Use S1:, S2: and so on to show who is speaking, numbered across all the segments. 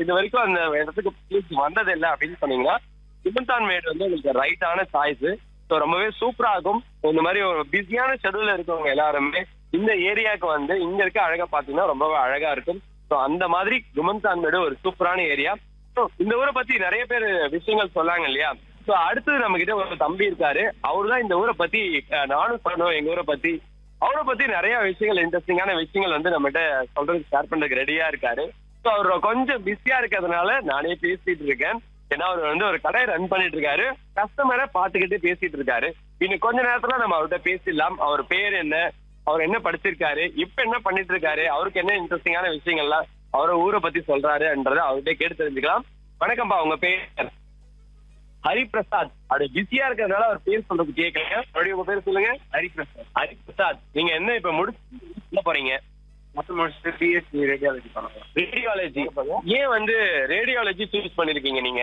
S1: இது வரைக்கும் அந்த இடத்துக்கு police வந்தது இல்லை அப்படின்னு சொன்னீங்கன்னா சிமந்தான் மேடு வந்து உங்களுக்கு ரைட்டான சாய்ஸ் ஸோ ரொம்பவே சூப்பரா இருக்கும் இந்த மாதிரி ஒரு பிஸியான ஷெடியூல்ல இருக்கவங்க எல்லாருமே இந்த ஏரியாவுக்கு வந்து இங்க இருக்க அழகா பாத்தீங்கன்னா ரொம்பவே அழகா இருக்கும் ஸோ அந்த மாதிரி குமந்தான் மேடு ஒரு சூப்பரான ஏரியா ஸோ இந்த ஊரை பத்தி நிறைய பேர் விஷயங்கள் சொல்லாங்க இல்லையா ஸோ அடுத்தது நம்ம கிட்ட ஒரு தம்பி இருக்காரு அவரு தான் இந்த ஊரை பத்தி அஹ், நானும் சொன்னோம் எங்க ஊரை பத்தி அவரை பத்தி நிறைய விஷயங்கள் இன்ட்ரெஸ்டிங்கான விஷயங்கள் வந்து நம்மகிட்ட சொல்றதுக்கு ஷேர் பண்றதுக்கு ரெடியா இருக்காரு ஸோ அவர் கொஞ்சம் பிஸியா இருக்கிறதுனால நானே பேசிட்டு இருக்கேன் ஏன்னா அவர் வந்து ஒரு கடை ரன் பண்ணிட்டு இருக்காரு கஸ்டமரை பார்த்துக்கிட்டு பேசிட்டு இருக்காரு இன்னும் கொஞ்ச நேரத்துல நம்ம அவர்கிட்ட பேசிடலாம் அவர் பேர் என்ன அவர் என்ன படிச்சிருக்காரு இப்ப என்ன பண்ணிட்டு இருக்காரு அவருக்கு என்ன இன்ட்ரெஸ்டிங்கான விஷயங்கள்லாம் அவரை ஊரை பத்தி சொல்றாருன்றத அவர்கிட்ட கேட்டு தெரிஞ்சுக்கலாம் வணக்கம்ப்பா உங்க பேர் ஹரிபிரசாத் அப்படி பிஸியா இருக்கிறதுனால அவர் பேர் சொல்றது கேட்கல மறுபடியும் உங்க பேர் சொல்லுங்க ஹரிபிரசாத் ஹரிபிரசாத் நீங்க என்ன இப்ப முடிச்சு போறீங்க
S2: மொத்தம் முடிச்சுட்டு பிஎஸ்சி ரேடியாலஜி பண்ணலாம்
S1: ரேடியாலஜி ஏன் வந்து ரேடியாலஜி சூஸ் பண்ணிருக்கீங்க நீங்க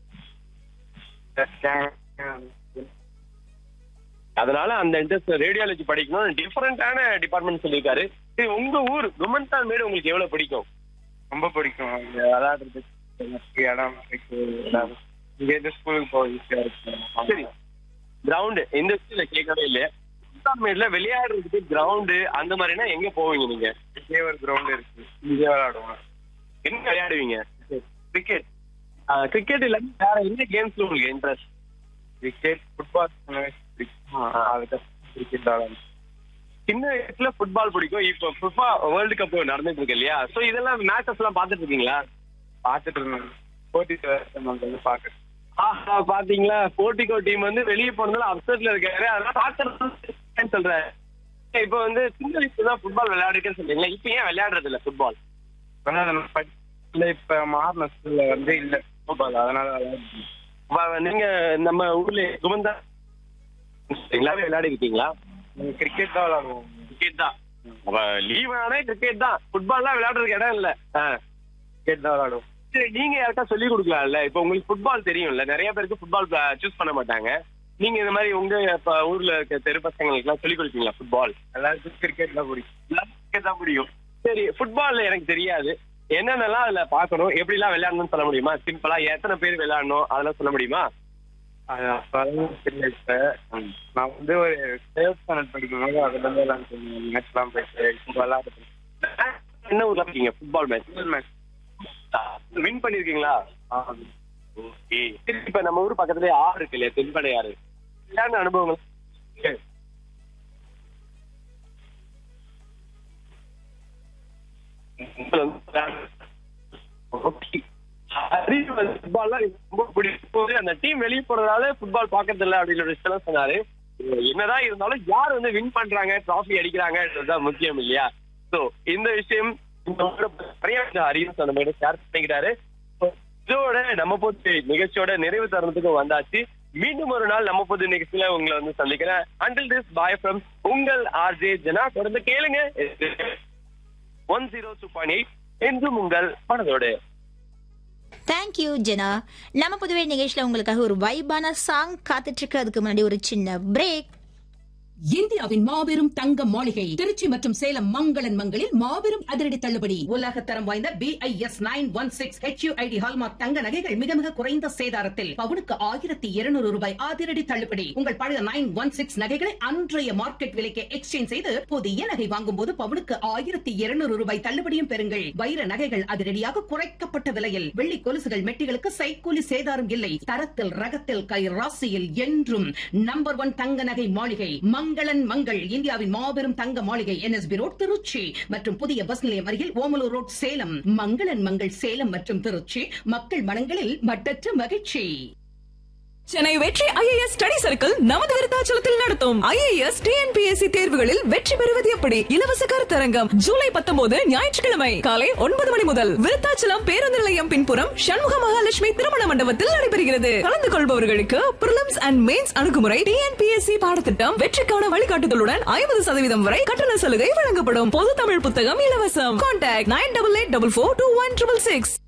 S1: அதனால அந்த இன்ட்ரெஸ்ட் ரேடியாலஜி படிக்கணும் டிஃபரெண்டான டிபார்ட்மெண்ட் சொல்லியிருக்காரு சரி உங்க ஊர் குமன்தான் மேடு உங்களுக்கு எவ்வளவு பிடிக்கும்
S2: ரொம்ப பிடிக்கும் இங்க விளையாடுறதுக்கு இடம் இருக்கு இடம். இங்க இருந்து ஸ்கூலுக்கு போக ஈஸியா இருக்கும்
S1: சரி கிரவுண்டு இந்த விஷயத்துல கேட்கவே இல்லையா குமன்தான் மேடுல விளையாடுறதுக்கு கிரவுண்டு அந்த மாதிரினா எங்க போவீங்க நீங்க
S2: இங்கே ஒரு கிரவுண்ட் இருக்கு இங்கே விளையாடுவோம்
S1: என்ன விளையாடுவீங்க கிரிக்கெட் கிரிக்கெட் இல்லாம வேற என்ன கேம்ஸ்ல உங்களுக்கு இன்ட்ரெஸ்ட்
S2: கிரிக்கெட் ஃபுட்பால் பிடிக்கும் அதுக்கு கிரிக்கெட் விளையாடணும்
S1: சின்ன வயசுல ஃபுட்பால் பிடிக்கும் இப்போ ஃபுட்பா வேர்ல்டு கப் நடந்துட்டு இருக்கு இல்லையா சோ இதெல்லாம் மேட்சஸ் எல்லாம் பாத்துட்டு இருக்கீங்களா
S2: பார்த்துட்டு இருந்தேன் போட்டி வந்து பார்க்குறேன்
S1: ஆஹா பாத்தீங்களா போர்ட்டிகோ டீம் வந்து வெளியே போனதுல அப்செட்ல இருக்காரு அதெல்லாம் பாக்குறேன்னு சொல்றேன் இப்போ வந்து சின்ன வயசுல தான் ஃபுட்பால் விளையாடுறேன்னு சொல்றீங்களா இப்போ ஏன் விளையாடுறது இல்ல ஃபுட்பால்
S2: ஆனால் படிக்கல இப்போ மாறின ஸ்கூல்ல வந்து இல்லை ஃபுட்பால் அதனால விளையாடுறேன்
S1: நீங்க நம்ம ஊர்ல குமந்தா எல்லாமே விளையாடி இருக்கீங்களா
S2: கிரிக்கெட் தான் விளையாடுவோம்
S1: கிரிக்கெட் தான் அப்ப லீவ் ஆனே கிரிக்கெட் தான் ஃபுட்பால்லாம் விளையாடுறதுக்கு இடம் இல்ல ஆ.
S2: கிரிக்கெட் தான் விளையாடுவோம்
S1: சரி நீங்க யாருக்கா சொல்லி கொடுக்கலாம்ல இப்போ உங்களுக்கு ஃபுட்பால் தெரியும்ல நிறைய பேருக்கு ஃபுட்பால் சூஸ் பண்ண மாட்டாங்க நீங்க இந்த மாதிரி உங்க இப்ப ஊர்ல இருக்க தெரு பசங்களுக்கு எல்லாம் சொல்லி கொடுப்பீங்களா ஃபுட்பால்
S2: எல்லாருக்கும் கிரிக்கெட் தான் பிடிக்கும்
S1: எல்லாருக்கும் தான் முடியும் சரி ஃபுட்பால்ல எனக்கு தெரியாது என்னென்னலாம் அதுல பாக்கணும் எப்படி எல்லாம் விளையாடணும்னு சொல்ல முடியுமா சிம்பிளா எத்தனை பேர் விளையாடணும் அதெல்லாம் சொல்ல முடியுமா
S2: அது அப்பதான் தெரியல இப்ப நான் வந்து ஒரு சேவ் சேனல் படிக்கும்போது அதுல இருந்து விளையாண்டு மேட்ச் எல்லாம் போயிட்டு இப்போ விளையாடுறது
S1: என்ன ஊர்ல இருக்கீங்க ஃபுட்பால் மேட்ச்
S2: மேட்ச்
S1: வின் பண்ணிருக்கீங்களா ஓகே சரி இப்ப நம்ம ஊர் பக்கத்துலயே ஆறு இருக்கு இல்லையா தென்படை ஆறு விளையாடின அனுபவங்கள் சரி. Okay. ஹரிஷ் வந்து ஃபுட்பால்லாம் ரொம்ப பிடிக்கும் போது அந்த டீம் வெளியே போறதால ஃபுட்பால் பாக்குறது இல்ல அப்படின்னு ஒரு விஷயம் சொன்னாரு என்னதான் இருந்தாலும் யார் வந்து வின் பண்றாங்க டிராஃபி அடிக்கிறாங்கன்றதுதான் முக்கியம் இல்லையா சோ இந்த விஷயம் இந்த ஊரை பத்தி நிறைய விஷயம் ஹரிஷ் அந்த மாதிரி ஷேர் பண்ணிக்கிறாரு So, இதோட நம்ம பொது நிகழ்ச்சியோட நிறைவு தருணத்துக்கு வந்தாச்சு மீண்டும் ஒரு நாள் நம்ம பொது நிகழ்ச்சியில உங்களை வந்து சந்திக்கிறேன் அண்டில் திஸ் பாய் ஃப்ரம் உங்கள் ஆர்ஜே ஜனா தொடர்ந்து கேளுங்க one zero two point eight என்றும் உங்கள் மனதோடு
S3: தேங்க்யூ ஜெனா நம்ம புதுவை நிகழ்ச்சியில உங்களுக்காக ஒரு வைபான சாங் காத்துட்டு இருக்கு அதுக்கு முன்னாடி ஒரு சின்ன பிரேக்
S4: இந்தியாவின் மாபெரும் தங்க மாளிகை திருச்சி மற்றும் சேலம் மங்களன் மங்களில் மாபெரும் அதிரடி தள்ளுபடி உலக தரம் வாய்ந்த B I S nine one six HUID hallmark தங்க நகைகள் மிக மிக குறைந்த சேதாரத்தில் பவுனுக்கு ஆயிரத்தி இருநூறு ரூபாய் அதிரடி தள்ளுபடி உங்கள் பழைய நைன் ஒன் சிக்ஸ் நகைகளை அன்றைய மார்க்கெட் விலைக்கு எக்ஸ்சேஞ்ச் செய்து புதிய நகை வாங்கும் போது பவுனுக்கு ஆயிரத்தி இருநூறு ரூபாய் தள்ளுபடியும் பெறுங்கள் வைர நகைகள் அதிரடியாக குறைக்கப்பட்ட விலையில் வெள்ளி கொலுசுகள் மெட்டிகளுக்கு சைக்கூலி சேதாரம் இல்லை தரத்தில் ரகத்தில் கை ராசியில் என்றும் நம்பர் ஒன் தங்க நகை மாளிகை மங்களன் மங்கள் இந்தியாவின் மாபெரும் தங்க மாளிகை என்எஸ்பி ரோட் திருச்சி மற்றும் புதிய பஸ் நிலையம் அருகில் ஓமலூர் ரோட் சேலம் மங்களன் மங்கள் சேலம் மற்றும் திருச்சி மக்கள் மனங்களில் மட்டற்ற மகிழ்ச்சி
S5: சென்னை வெற்றி ஐஏஎஸ் ஸ்டடி சர்க்கிள் நமது விருத்தாச்சலத்தில் நடத்தும் ஐஏஎஸ் டிஎன்பிஎஸ்சி தேர்வுகளில் வெற்றி பெறுவது எப்படி இலவச கருத்தரங்கம் ஜூலை பத்தொன்பது ஞாயிற்றுக்கிழமை காலை ஒன்பது மணி முதல் விருத்தாச்சலம் பேருந்து நிலையம் பின்புறம் சண்முக மகாலட்சுமி திருமண மண்டபத்தில் நடைபெறுகிறது கலந்து கொள்பவர்களுக்கு பிரிலிம்ஸ் அண்ட் மெயின்ஸ் அணுகுமுறை டிஎன்பிஎஸ்சி பாடத்திட்டம் வெற்றிக்கான வழிகாட்டுதலுடன் ஐம்பது சதவீதம் வரை கட்டண சலுகை வழங்கப்படும் பொது தமிழ் புத்தகம் இலவசம் contact nine double eight double four two one triple six